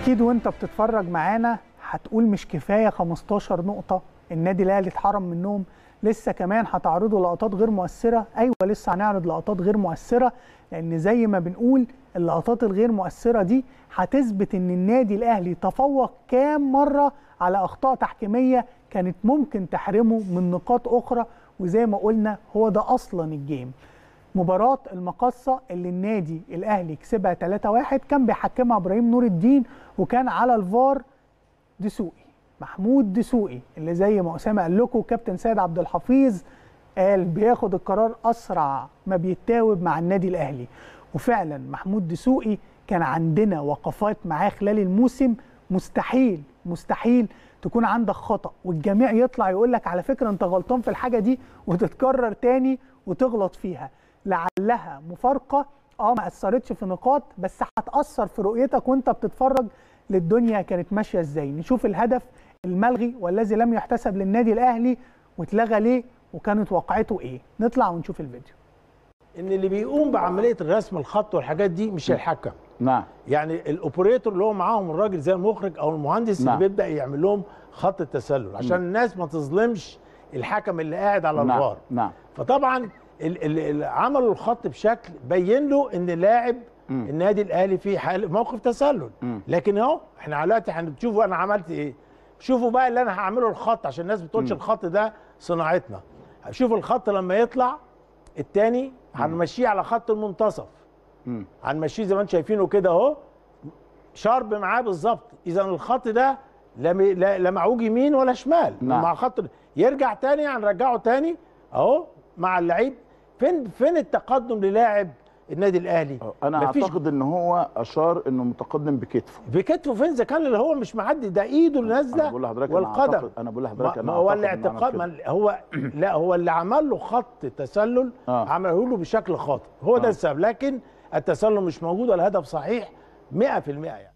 اكيد وانت بتتفرج معانا هتقول مش كفايه 15 نقطه النادي الاهلي اتحرم منهم لسه كمان هتعرضوا لقطات غير مؤثره ايوه لسه هنعرض لقطات غير مؤثره لان زي ما بنقول اللقطات الغير مؤثره دي هتثبت ان النادي الاهلي تفوق كام مره على اخطاء تحكيميه كانت ممكن تحرمه من نقاط اخرى وزي ما قلنا هو ده اصلا الجيم مباراة المقصة اللي النادي الأهلي كسبها 3-1 كان بيحكمها إبراهيم نور الدين وكان على الفار دسوقي محمود دسوقي اللي زي ما أسامة قال لكم كابتن سيد عبد الحفيظ قال بياخد القرار أسرع ما بيتاوب مع النادي الأهلي وفعلا محمود دسوقي كان عندنا وقفات معاه خلال الموسم مستحيل مستحيل تكون عندك خطأ والجميع يطلع يقول لك على فكرة أنت غلطان في الحاجة دي وتتكرر تاني وتغلط فيها لعلها مفارقه اه ما اثرتش في نقاط بس هتاثر في رؤيتك وانت بتتفرج للدنيا كانت ماشيه ازاي نشوف الهدف الملغي والذي لم يحتسب للنادي الاهلي واتلغى ليه وكانت واقعته ايه نطلع ونشوف الفيديو ان اللي بيقوم بعمليه الرسم الخط والحاجات دي مش الحكم نعم يعني الاوبريتور اللي هو معاهم الراجل زي المخرج او المهندس نعم. اللي بيبدا يعمل لهم خط التسلل عشان الناس ما تظلمش الحكم اللي قاعد على نعم الفار نعم فطبعا ال- ال- ال- عملوا الخط بشكل بين له ان لاعب مم. النادي الاهلي في حال موقف تسلل مم. لكن اهو احنا دلوقتي هنشوفوا انا عملت ايه شوفوا بقى اللي انا هعمله الخط عشان الناس بتقولش مم. الخط ده صناعتنا شوف الخط لما يطلع التاني هنمشيه على خط المنتصف مم. هنمشيه زي ما انتم شايفينه كده اهو شارب معاه بالظبط اذا الخط ده لا م- لا لا معوج يمين ولا شمال نعم. مع خط يرجع تاني هنرجعه تاني اهو مع اللعيب فين فين التقدم للاعب النادي الاهلي انا مفيش اعتقد ان هو اشار انه متقدم بكتفه بكتفه فين اذا كان اللي هو مش معدي ده ايده اللي انا نازله بقول لحضرتك أنا والقدم أعتقد- انا بقول ما لحضرتك انا ما هو أعتقد إنه عمل الاعتقاد كده. ما هو لا هو اللي عمل له خط تسلل آه. عمله له بشكل خاطئ هو ده آه. السبب لكن التسلل مش موجود والهدف صحيح 100% يعني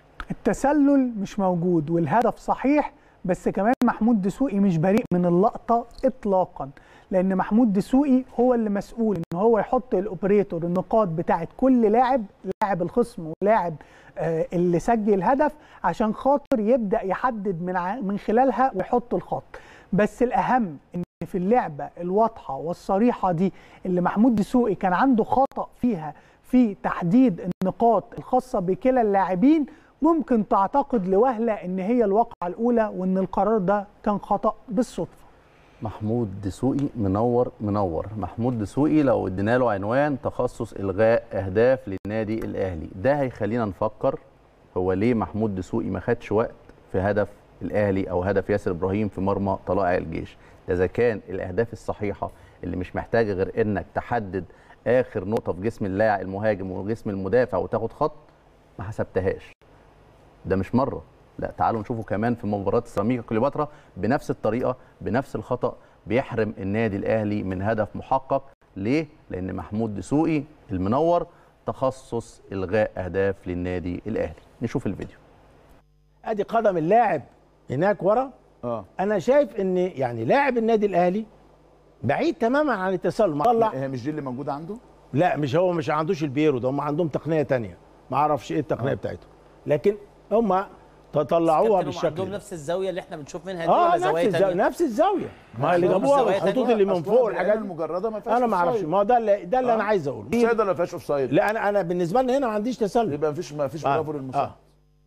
التسلل مش موجود والهدف صحيح بس كمان محمود دسوقي مش بريء من اللقطه اطلاقا لان محمود دسوقي هو اللي مسؤول ان هو يحط الاوبريتور النقاط بتاعه كل لاعب لاعب الخصم ولاعب آه اللي سجل الهدف عشان خاطر يبدا يحدد من ع- من خلالها ويحط الخط بس الاهم ان في اللعبه الواضحه والصريحه دي اللي محمود دسوقي كان عنده خطا فيها في تحديد النقاط الخاصه بكلا اللاعبين ممكن تعتقد لوهله ان هي الواقعه الاولى وان القرار ده كان خطا بالصدفه محمود دسوقي منور منور محمود دسوقي لو ادينا له عنوان تخصص الغاء اهداف للنادي الاهلي ده هيخلينا نفكر هو ليه محمود دسوقي ما خدش وقت في هدف الاهلي او هدف ياسر ابراهيم في مرمى طلائع الجيش ده اذا كان الاهداف الصحيحه اللي مش محتاجه غير انك تحدد اخر نقطه في جسم اللاعب المهاجم وجسم المدافع وتاخد خط ما حسبتهاش ده مش مره لا تعالوا نشوفه كمان في مباراه سيراميكا كليوباترا بنفس الطريقه بنفس الخطا بيحرم النادي الاهلي من هدف محقق ليه لان محمود دسوقي المنور تخصص الغاء اهداف للنادي الاهلي نشوف الفيديو ادي قدم اللاعب هناك ورا اه انا شايف ان يعني لاعب النادي الاهلي بعيد تماما عن التسلل طلع هي مش دي اللي موجوده عنده لا مش هو مش عندوش البيرو ده هم عندهم تقنيه تانية ما اعرفش ايه التقنيه بتاعتهم لكن هم طلعوها كابتن هم بالشكل عندهم ده. نفس الزاويه اللي احنا بنشوف منها دي اه ولا نفس زوايا الزاويه تانية؟ نفس الزاويه ما اللي عندهم جابوها زوايا الخطوط تانية. اللي من فوق والحاجات دي. المجرده ما فيهاش انا ما اعرفش offside. ما هو ده اللي ده اللي آه. انا عايز اقوله اوفسايد ولا ما فيهاش اوفسايد لا انا انا بالنسبه لنا هنا ما عنديش تسلل يبقى ما فيش ما فيش آه. برافو للمساعد آه.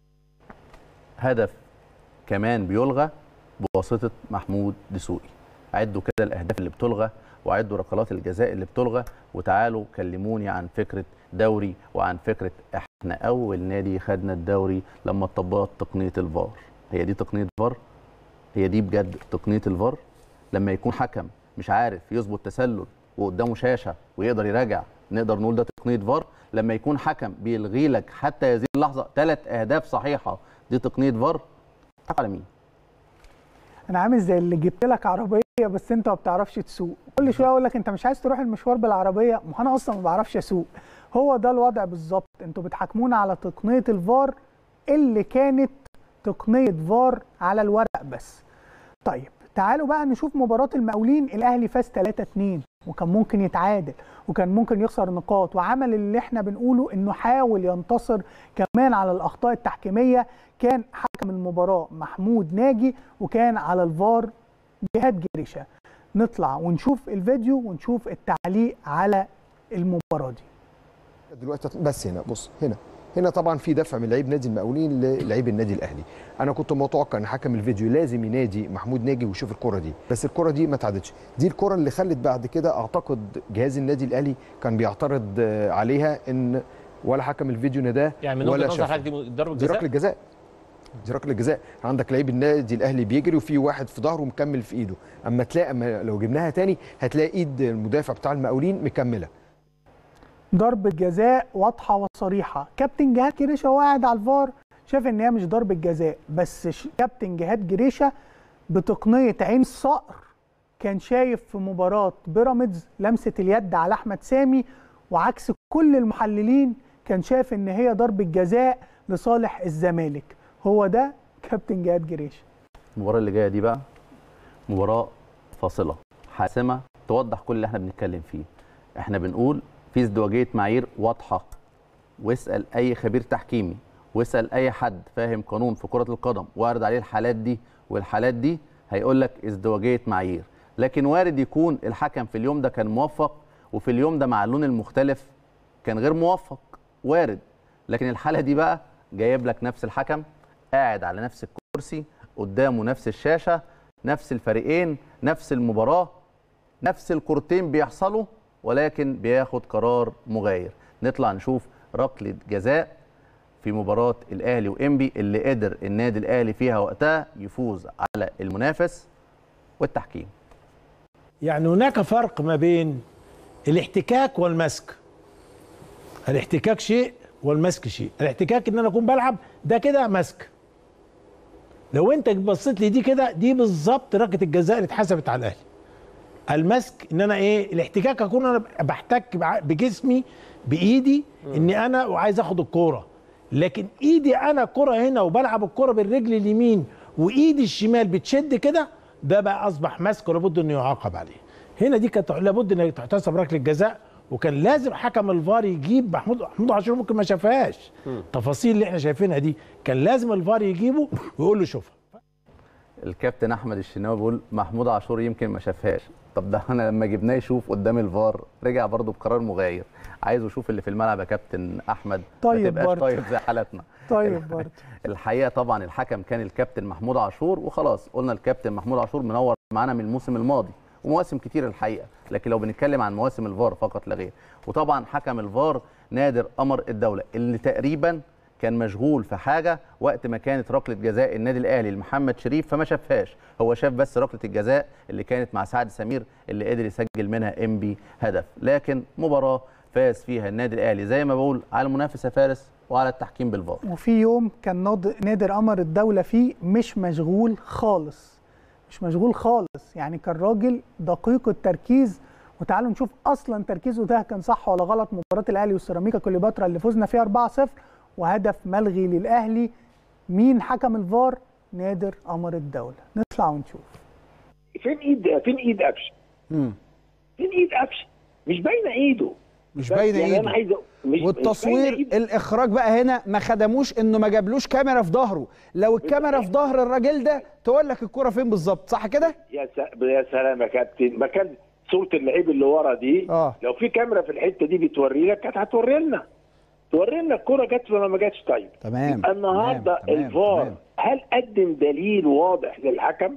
هدف كمان بيلغى بواسطه محمود دسوقي عدوا كده الاهداف اللي بتلغى وعدوا ركلات الجزاء اللي بتلغى وتعالوا كلموني عن فكره دوري وعن فكره احنا اول نادي خدنا الدوري لما اتطبقت تقنيه الفار هي دي تقنيه فار هي دي بجد تقنيه الفار لما يكون حكم مش عارف يظبط تسلل وقدامه شاشه ويقدر يراجع نقدر نقول ده تقنيه فار لما يكون حكم بيلغي لك حتى هذه اللحظه ثلاث اهداف صحيحه دي تقنيه فار حق على مين انا عامل زي اللي جبت لك عربيه بس انت ما بتعرفش تسوق كل شويه اقول لك انت مش عايز تروح المشوار بالعربيه ما انا اصلا ما بعرفش اسوق هو ده الوضع بالظبط انتوا بتحاكمونا على تقنيه الفار اللي كانت تقنيه فار على الورق بس طيب تعالوا بقى نشوف مباراه المقاولين الاهلي فاز 3-2 وكان ممكن يتعادل وكان ممكن يخسر نقاط وعمل اللي احنا بنقوله انه حاول ينتصر كمان على الاخطاء التحكيميه كان حكم المباراه محمود ناجي وكان على الفار جهاد جريشه نطلع ونشوف الفيديو ونشوف التعليق على المباراه دي دلوقتي بس هنا بص هنا هنا طبعا في دفع من لعيب نادي المقاولين للعيب النادي الاهلي انا كنت متوقع ان حكم الفيديو لازم ينادي محمود ناجي ويشوف الكره دي بس الكره دي ما اتعادتش دي الكره اللي خلت بعد كده اعتقد جهاز النادي الاهلي كان بيعترض آه، عليها ان ولا حكم الفيديو نداه يعني من ولا وجهه نظر شافه. حضرتك دي ضربه دي جزاء ركله جزاء دي ركله جزاء عندك لعيب النادي الاهلي بيجري وفي واحد في ظهره مكمل في ايده اما تلاقي اما لو جبناها تاني هتلاقي ايد المدافع بتاع المقاولين مكمله ضربة جزاء واضحة وصريحة كابتن جهاد جريشة وهو قاعد على الفار شاف ان هي مش ضربة جزاء بس ش- كابتن جهاد جريشة بتقنية عين الصقر كان شايف في مباراة بيراميدز لمسة اليد على احمد سامي وعكس كل المحللين كان شايف ان هي ضربة جزاء لصالح الزمالك هو ده كابتن جهاد جريشة المباراه اللي جايه دي بقى مباراه فاصله حاسمه توضح كل اللي احنا بنتكلم فيه احنا بنقول في ازدواجيه معايير واضحه واسال اي خبير تحكيمي واسال اي حد فاهم قانون في كره القدم وارد عليه الحالات دي والحالات دي هيقول لك ازدواجيه معايير لكن وارد يكون الحكم في اليوم ده كان موفق وفي اليوم ده مع اللون المختلف كان غير موفق وارد لكن الحاله دي بقى جايب لك نفس الحكم قاعد على نفس الكرسي قدامه نفس الشاشه نفس الفريقين نفس المباراه نفس الكورتين بيحصلوا ولكن بياخد قرار مغاير نطلع نشوف ركله جزاء في مباراه الاهلي وانبي اللي قدر النادي الاهلي فيها وقتها يفوز على المنافس والتحكيم يعني هناك فرق ما بين الاحتكاك والمسك الاحتكاك شيء والمسك شيء الاحتكاك ان انا اكون بلعب ده كده مسك لو انت بصيت لي دي كده دي بالظبط ركله الجزاء اللي اتحسبت على الاهلي المسك ان انا ايه الاحتكاك اكون انا بحتك بع- بجسمي بايدي اني انا وعايز اخد الكوره لكن ايدي انا كرة هنا وبلعب الكرة بالرجل اليمين وايدي الشمال بتشد كده ده بقى اصبح مسك ولابد انه يعاقب عليه هنا دي كانت لابد ان تحتسب ركله جزاء وكان لازم حكم الفار يجيب محمود محمود عاشور ممكن ما شافهاش التفاصيل اللي احنا شايفينها دي كان لازم الفار يجيبه ويقول له شوفها الكابتن احمد الشناوي بيقول محمود عاشور يمكن ما شافهاش طب ده انا لما جبناه يشوف قدام الفار رجع برضه بقرار مغاير عايزه يشوف اللي في الملعب يا كابتن احمد طيب ما تبقاش برضه. طيب زي حالتنا طيب برضه الحقيقه طبعا الحكم كان الكابتن محمود عاشور وخلاص قلنا الكابتن محمود عاشور منور معانا من الموسم الماضي ومواسم كتير الحقيقه لكن لو بنتكلم عن مواسم الفار فقط لا غير وطبعا حكم الفار نادر قمر الدوله اللي تقريبا كان مشغول في حاجه وقت ما كانت ركله جزاء النادي الاهلي لمحمد شريف فما شافهاش هو شاف بس ركله الجزاء اللي كانت مع سعد سمير اللي قدر يسجل منها انبي هدف لكن مباراه فاز فيها النادي الاهلي زي ما بقول على المنافس يا فارس وعلى التحكيم بالفار وفي يوم كان ناض- نادر قمر الدولة فيه مش مشغول خالص مش مشغول خالص يعني كان راجل دقيق التركيز وتعالوا نشوف اصلا تركيزه ده كان صح ولا غلط مباراة الاهلي والسيراميكا كليوباترا اللي فزنا فيها 4-0 وهدف ملغي للاهلي مين حكم الفار نادر قمر الدولة نطلع ونشوف فين ايد فين ايد قفشه؟ فين ايد قفشه؟ مش باينه ايده مش بس باينه يعني ايده انا عايز أ- مش والتصوير مش باينة إيده. الاخراج بقى هنا ما خدموش انه ما جابلوش كاميرا في ظهره لو الكاميرا في ظهر الراجل ده تقول لك الكرة فين بالظبط صح كده يا س- يا سلام يا كابتن ما كان صوره اللعيب اللي ورا دي آه. لو في كاميرا في الحته دي بتوري لك كانت هتوري لنا توري لنا الكوره جت ولا ما جاتش طيب تمام النهارده تمام، الفار تمام. هل قدم دليل واضح للحكم؟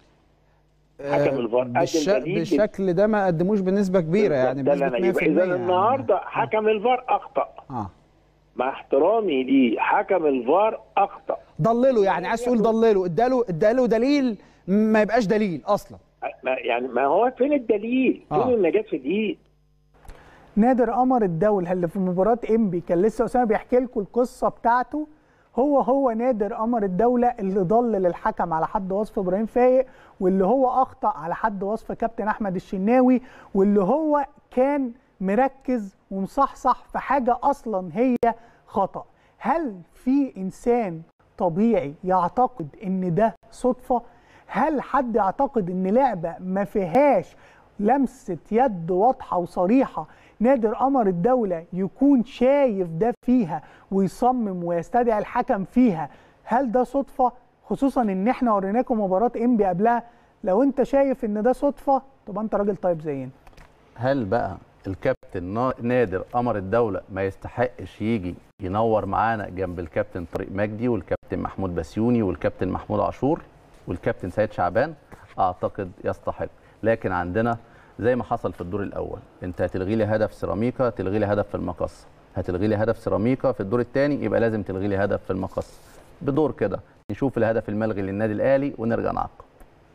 حكم الفار قدم بالش... دليل بالشكل ده ما قدموش بنسبة كبيرة يعني ده اللي بنسبة 100% انا يبقى اذا يعني. النهارده حكم الفار اخطا اه مع احترامي ليه حكم الفار اخطا ضلله يعني عايز تقول ضلله اداله اداله دليل ما يبقاش دليل اصلا ما يعني ما هو فين الدليل؟ فين آه. النجاة في الايد؟ نادر قمر الدولة اللي في مباراة انبي كان لسه أسامة بيحكي لكم القصة بتاعته هو هو نادر قمر الدولة اللي ضلل الحكم على حد وصف إبراهيم فايق واللي هو أخطأ على حد وصف كابتن أحمد الشناوي واللي هو كان مركز ومصحصح في حاجة أصلا هي خطأ هل في إنسان طبيعي يعتقد إن ده صدفة؟ هل حد يعتقد إن لعبة ما فيهاش لمسه يد واضحه وصريحه نادر قمر الدوله يكون شايف ده فيها ويصمم ويستدعي الحكم فيها هل ده صدفه خصوصا ان احنا وريناكم مباراه انبي قبلها لو انت شايف ان ده صدفه تبقى انت راجل طيب زينا هل بقى الكابتن نا- نادر قمر الدولة ما يستحقش يجي ينور معانا جنب الكابتن طارق مجدي والكابتن محمود بسيوني والكابتن محمود عاشور والكابتن سيد شعبان اعتقد يستحق لكن عندنا زي ما حصل في الدور الاول انت هتلغي لي هدف سيراميكا تلغي لي هدف في المقص هتلغي لي هدف سيراميكا في الدور الثاني يبقى لازم تلغي لي هدف في المقص بدور كده نشوف الهدف الملغي للنادي الاهلي ونرجع نعقب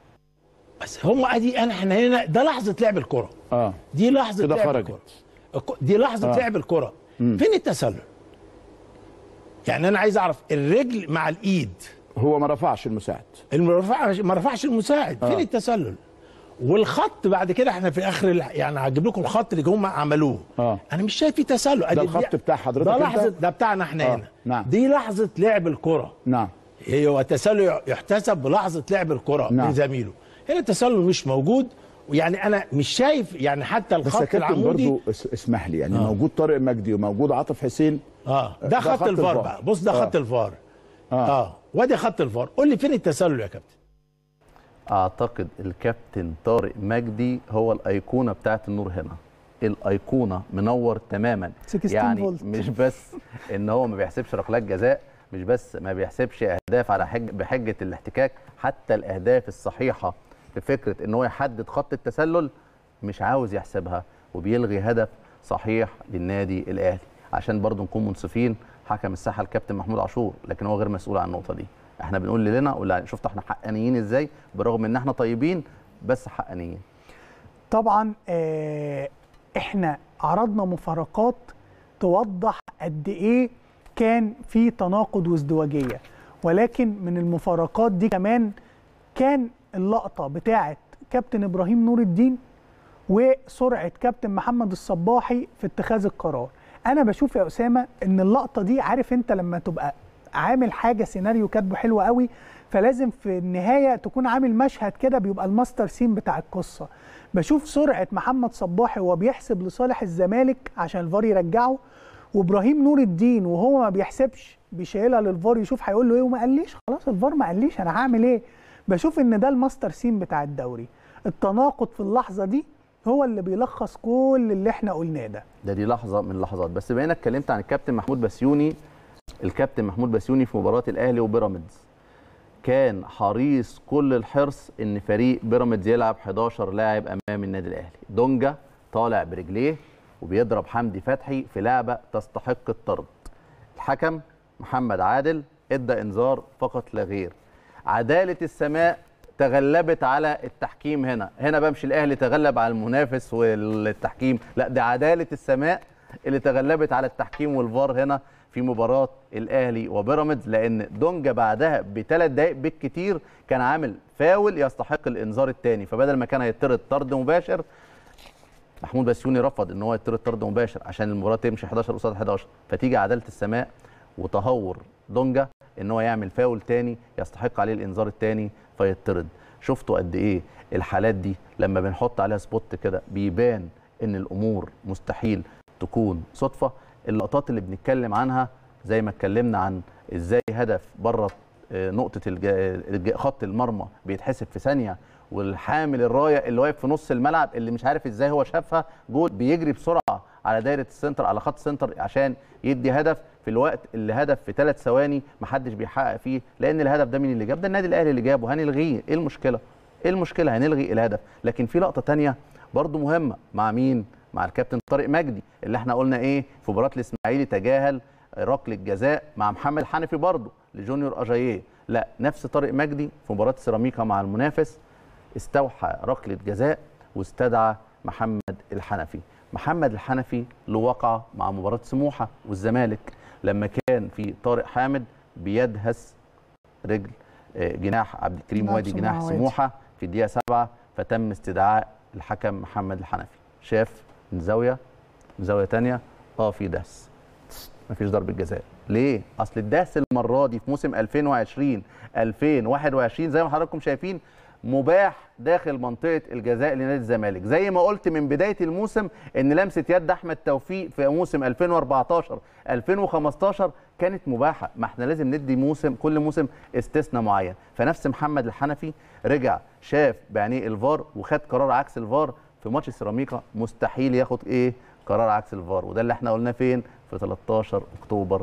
بس هم ادي انا احنا هنا ده لحظه لعب الكره اه دي لحظه كده لعب خرجت. الكره الك- دي لحظه آه. لعب الكره فين التسلل يعني انا عايز اعرف الرجل مع الايد هو ما رفعش المساعد اللي ما رفعش ما رفعش المساعد فين التسلل والخط بعد كده احنا في اخر ال- يعني هجيب لكم الخط اللي هم عملوه آه. انا مش شايف فيه تسلل ده أدي الخط دي- بتاع حضرتك ده أنت؟ لحظه ده بتاعنا احنا آه، هنا نعم. دي لحظه لعب الكره نعم هي التسلل يحتسب بلحظه لعب الكره نعم. من زميله هنا التسلل مش موجود ويعني انا مش شايف يعني حتى بس يا الخط كابتن العمودي برضو اس- اسمح لي يعني موجود طارق مجدي وموجود عاطف حسين اه ده ده خط خط الفار الفار. بقى بص ده آه. خط الفار آه. اه وادي خط الفار قول لي فين التسلل يا كابتن اعتقد الكابتن طارق مجدي هو الايقونه بتاعت النور هنا الايقونه منور تماما 16 يعني فولت. مش بس ان هو ما بيحسبش ركلات جزاء مش بس ما بيحسبش اهداف على حج بحجه الاحتكاك حتى الاهداف الصحيحه في فكره ان هو يحدد خط التسلل مش عاوز يحسبها وبيلغي هدف صحيح للنادي الاهلي عشان برضو نكون منصفين حكم الساحه الكابتن محمود عاشور لكن هو غير مسؤول عن النقطه دي احنا بنقول لنا ولا شفت احنا حقانيين ازاي برغم ان احنا طيبين بس حقانيين طبعا آه، احنا عرضنا مفارقات توضح قد ايه كان في تناقض وازدواجيه ولكن من المفارقات دي كمان كان اللقطه بتاعه كابتن ابراهيم نور الدين وسرعه كابتن محمد الصباحي في اتخاذ القرار انا بشوف يا اسامه ان اللقطه دي عارف انت لما تبقى عامل حاجه سيناريو كاتبه حلو قوي فلازم في النهايه تكون عامل مشهد كده بيبقى الماستر سين بتاع القصه بشوف سرعه محمد صباحي وهو بيحسب لصالح الزمالك عشان الفار يرجعه وابراهيم نور الدين وهو ما بيحسبش بيشيلها للفار يشوف هيقول له ايه وما قاليش خلاص الفار ما قاليش انا هعمل ايه بشوف ان ده الماستر سين بتاع الدوري التناقض في اللحظه دي هو اللي بيلخص كل اللي احنا قلناه ده ده دي لحظه من اللحظات بس بما انك اتكلمت عن الكابتن محمود بسيوني الكابتن محمود بسيوني في مباراه الاهلي وبيراميدز كان حريص كل الحرص ان فريق بيراميدز يلعب 11 لاعب امام النادي الاهلي دونجا طالع برجليه وبيضرب حمدي فتحي في لعبه تستحق الطرد الحكم محمد عادل ادى انذار فقط لا غير عداله السماء تغلبت على التحكيم هنا هنا بمشي الاهلي تغلب على المنافس والتحكيم لا ده عداله السماء اللي تغلبت على التحكيم والفار هنا في مباراه الاهلي وبيراميدز لان دونجا بعدها بثلاث دقائق بالكتير كان عامل فاول يستحق الانذار الثاني فبدل ما كان هيطرد طرد مباشر محمود بسيوني رفض ان هو يطرد طرد مباشر عشان المباراه تمشي 11 قصاد 11 فتيجي عداله السماء وتهور دونجا ان هو يعمل فاول تاني يستحق عليه الانذار التاني فيطرد شفتوا قد ايه الحالات دي لما بنحط عليها سبوت كده بيبان ان الامور مستحيل تكون صدفه اللقطات اللي بنتكلم عنها زي ما اتكلمنا عن ازاي هدف بره آه، نقطه الج- الج- خط المرمى بيتحسب في ثانيه والحامل الرايه اللي واقف في نص الملعب اللي مش عارف ازاي هو شافها جول بيجري بسرعه على دايره السنتر على خط السنتر عشان يدي هدف في الوقت اللي هدف في ثلاث ثواني محدش بيحقق فيه لان الهدف ده مين اللي جاب ده النادي الاهلي اللي جابه هنلغيه ايه المشكله ايه المشكله هنلغي الهدف لكن في لقطه تانية برضو مهمه مع مين مع الكابتن طارق مجدي اللي احنا قلنا ايه في مباراه الاسماعيلي تجاهل ركله جزاء مع محمد حنفي برضو لجونيور اجاييه لا نفس طارق مجدي في مباراه سيراميكا مع المنافس استوحى ركله جزاء واستدعى محمد الحنفي محمد الحنفي له وقعه مع مباراه سموحه والزمالك لما كان في طارق حامد بيدهس رجل آه، جناح عبد الكريم نعم، وادي جناح سموحة وادي. سموحه في الدقيقه سبعة فتم استدعاء الحكم محمد الحنفي شاف من زاويه من زاويه تانية اه في دهس مفيش ضربه جزاء ليه اصل الدهس المره دي في موسم 2020 2021 زي ما حضراتكم شايفين مباح داخل منطقه الجزاء لنادي الزمالك زي ما قلت من بدايه الموسم ان لمسه يد احمد توفيق في موسم 2014 2015 كانت مباحه ما احنا لازم ندي موسم كل موسم استثناء معين فنفس محمد الحنفي رجع شاف بعينيه الفار وخد قرار عكس الفار في ماتش سيراميكا مستحيل ياخد ايه قرار عكس الفار وده اللي احنا قلناه فين في 13 اكتوبر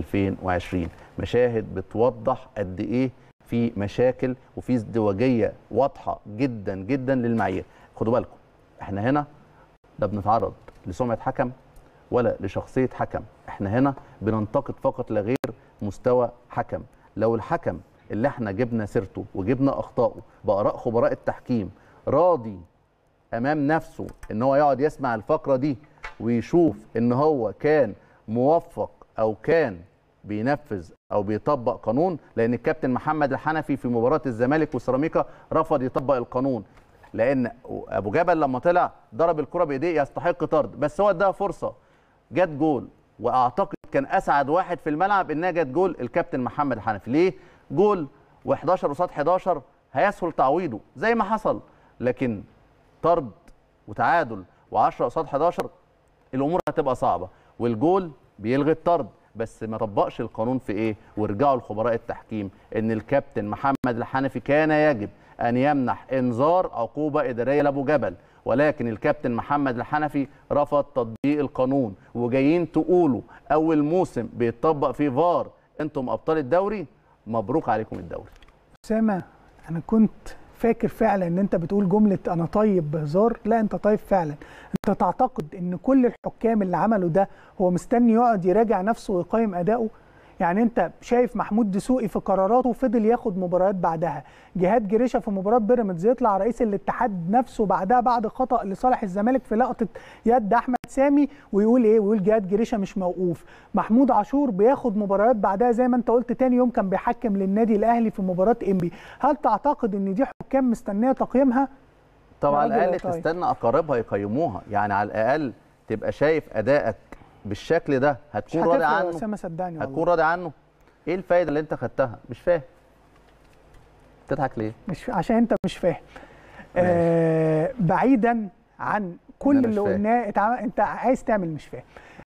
2020 مشاهد بتوضح قد ايه في مشاكل وفي ازدواجيه واضحه جدا جدا للمعايير خدوا بالكم احنا هنا لا بنتعرض لسمعه حكم ولا لشخصيه حكم احنا هنا بننتقد فقط لا غير مستوى حكم لو الحكم اللي احنا جبنا سيرته وجبنا اخطائه باراء خبراء التحكيم راضي امام نفسه ان هو يقعد يسمع الفقره دي ويشوف ان هو كان موفق او كان بينفذ او بيطبق قانون لان الكابتن محمد الحنفي في مباراه الزمالك وسيراميكا رفض يطبق القانون لان ابو جبل لما طلع ضرب الكره بايديه يستحق طرد بس هو اداها فرصه جت جول واعتقد كان اسعد واحد في الملعب انها جت جول الكابتن محمد الحنفي ليه جول و11 قصاد 11 هيسهل تعويضه زي ما حصل لكن طرد وتعادل و10 قصاد 11 الامور هتبقى صعبه والجول بيلغي الطرد بس ما طبقش القانون في ايه ورجعوا لخبراء التحكيم ان الكابتن محمد الحنفي كان يجب ان يمنح انذار عقوبه اداريه لابو جبل ولكن الكابتن محمد الحنفي رفض تطبيق القانون وجايين تقولوا اول موسم بيتطبق فيه فار انتم ابطال الدوري مبروك عليكم الدوري اسامه انا كنت فاكر فعلا ان انت بتقول جمله انا طيب بهزار لا انت طيب فعلا انت تعتقد ان كل الحكام اللي عملوا ده هو مستني يقعد يراجع نفسه ويقيم اداؤه يعني انت شايف محمود دسوقي في قراراته فضل ياخد مباريات بعدها جهاد جريشه في مباراه بيراميدز يطلع رئيس الاتحاد نفسه بعدها بعد خطا لصالح الزمالك في لقطه يد احمد سامي ويقول ايه ويقول جهاد جريشه مش موقوف محمود عاشور بياخد مباريات بعدها زي ما انت قلت تاني يوم كان بيحكم للنادي الاهلي في مباراه انبي هل تعتقد ان دي حكام مستنيه تقييمها طب على راجل يا الاقل طيب. تستنى اقاربها يقيموها يعني على الاقل تبقى شايف ادائك بالشكل ده مش هتكون راضي هتفرق يا عنه اسامه صدقني والله. هتكون راضي عنه ايه الفايده اللي انت خدتها مش فاهم تضحك ليه مش عشان انت مش فاهم آه بعيدا عن كل أنا مش اللي فاهم. قلناه اتعمل- انت عايز تعمل مش فاهم